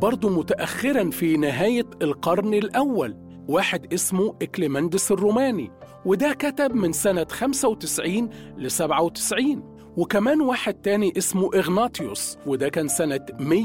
برضه متأخرا في نهاية القرن الأول واحد اسمه إكليمندس الروماني وده كتب من سنة 95 ل 97 وكمان واحد تاني اسمه إغناطيوس وده كان سنة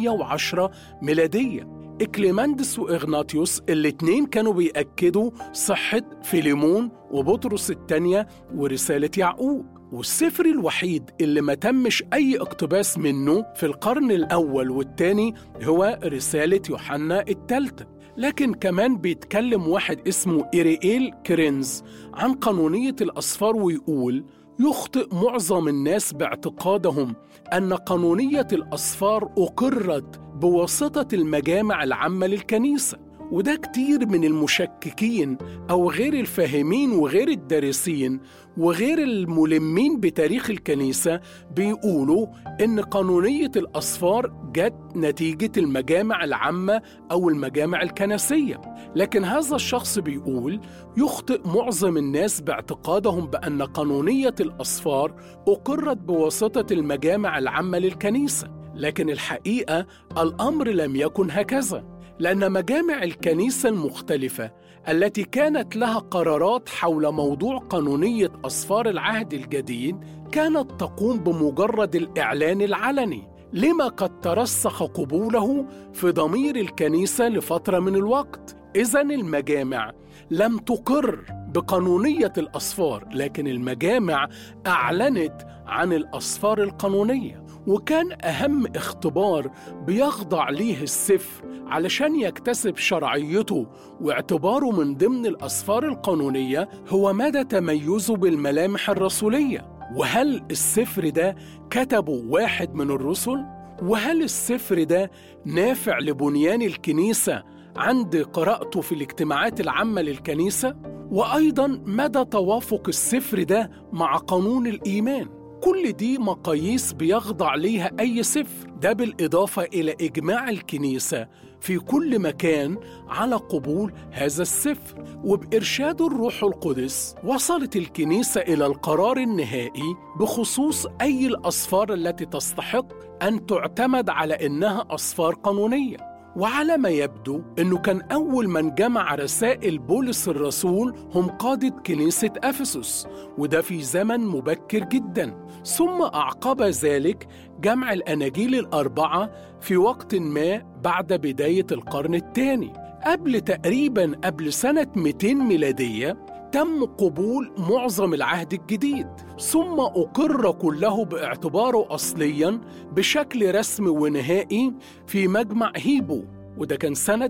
110 ميلادية إكليماندس وإغناطيوس الاتنين كانوا بيأكدوا صحة فيليمون وبطرس الثانية ورسالة يعقوب والسفر الوحيد اللي ما تمش أي اقتباس منه في القرن الأول والثاني هو رسالة يوحنا الثالثة لكن كمان بيتكلم واحد اسمه إيريئيل كرينز عن قانونية الأصفار ويقول يخطئ معظم الناس باعتقادهم ان قانونيه الاصفار اقرت بواسطه المجامع العامه للكنيسه وده كتير من المشككين أو غير الفاهمين وغير الدارسين وغير الملمين بتاريخ الكنيسة بيقولوا إن قانونية الأصفار جت نتيجة المجامع العامة أو المجامع الكنسية لكن هذا الشخص بيقول يخطئ معظم الناس باعتقادهم بأن قانونية الأصفار أقرت بواسطة المجامع العامة للكنيسة لكن الحقيقة الأمر لم يكن هكذا لأن مجامع الكنيسة المختلفة التي كانت لها قرارات حول موضوع قانونية أصفار العهد الجديد كانت تقوم بمجرد الإعلان العلني لما قد ترسخ قبوله في ضمير الكنيسة لفترة من الوقت إذا المجامع لم تقر بقانونية الأصفار لكن المجامع أعلنت عن الأصفار القانونية وكان أهم اختبار بيخضع ليه السفر علشان يكتسب شرعيته واعتباره من ضمن الأصفار القانونية هو مدى تميزه بالملامح الرسولية وهل السفر ده كتبه واحد من الرسل؟ وهل السفر ده نافع لبنيان الكنيسة عند قراءته في الاجتماعات العامة للكنيسة؟ وأيضا مدى توافق السفر ده مع قانون الإيمان كل دي مقاييس بيخضع ليها أي سفر ده بالإضافة إلى إجماع الكنيسة في كل مكان على قبول هذا السفر وبإرشاد الروح القدس وصلت الكنيسة إلى القرار النهائي بخصوص أي الأصفار التي تستحق أن تعتمد على إنها أصفار قانونية وعلى ما يبدو انه كان اول من جمع رسائل بولس الرسول هم قاده كنيسه افسس وده في زمن مبكر جدا ثم اعقب ذلك جمع الاناجيل الاربعه في وقت ما بعد بدايه القرن الثاني قبل تقريبا قبل سنه 200 ميلاديه تم قبول معظم العهد الجديد ثم أقر كله باعتباره أصليا بشكل رسمي ونهائي في مجمع هيبو وده كان سنة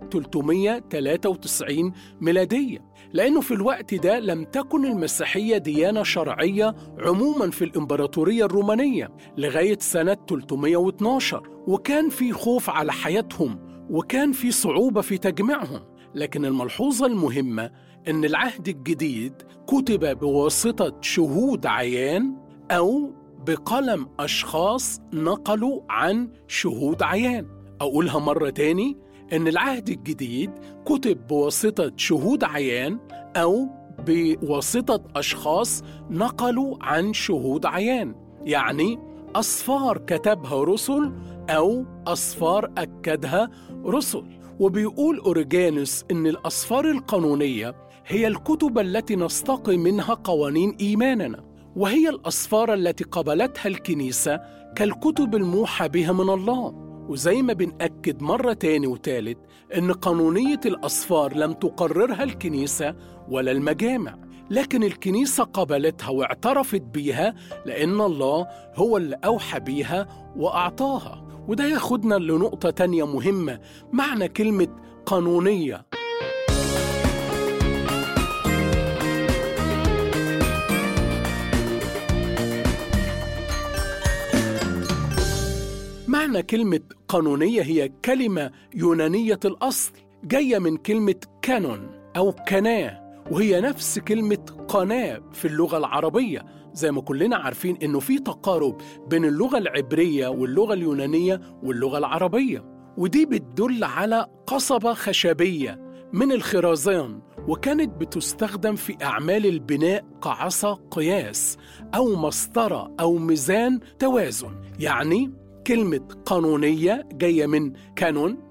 393 ميلادية لأنه في الوقت ده لم تكن المسيحية ديانة شرعية عموما في الإمبراطورية الرومانية لغاية سنة 312 وكان في خوف على حياتهم وكان في صعوبة في تجميعهم لكن الملحوظة المهمة أن العهد الجديد كتب بواسطة شهود عيان أو بقلم أشخاص نقلوا عن شهود عيان أقولها مرة تاني أن العهد الجديد كتب بواسطة شهود عيان أو بواسطة أشخاص نقلوا عن شهود عيان يعني أصفار كتبها رسل أو أصفار أكدها رسل وبيقول أوريجانوس إن الأصفار القانونية هي الكتب التي نستقي منها قوانين إيماننا وهي الأصفار التي قبلتها الكنيسة كالكتب الموحى بها من الله وزي ما بنأكد مرة تاني وتالت إن قانونية الأصفار لم تقررها الكنيسة ولا المجامع لكن الكنيسة قبلتها واعترفت بيها لأن الله هو اللي أوحى بيها وأعطاها وده ياخدنا لنقطة تانية مهمة معنى كلمة قانونية معنى كلمة قانونية هي كلمة يونانية الأصل جاية من كلمة كانون أو كناه وهي نفس كلمة قناة في اللغة العربية زي ما كلنا عارفين إنه في تقارب بين اللغة العبرية واللغة اليونانية واللغة العربية ودي بتدل على قصبة خشبية من الخرازان وكانت بتستخدم في أعمال البناء كعصا قياس أو مسطرة أو ميزان توازن يعني كلمة قانونية جاية من كانون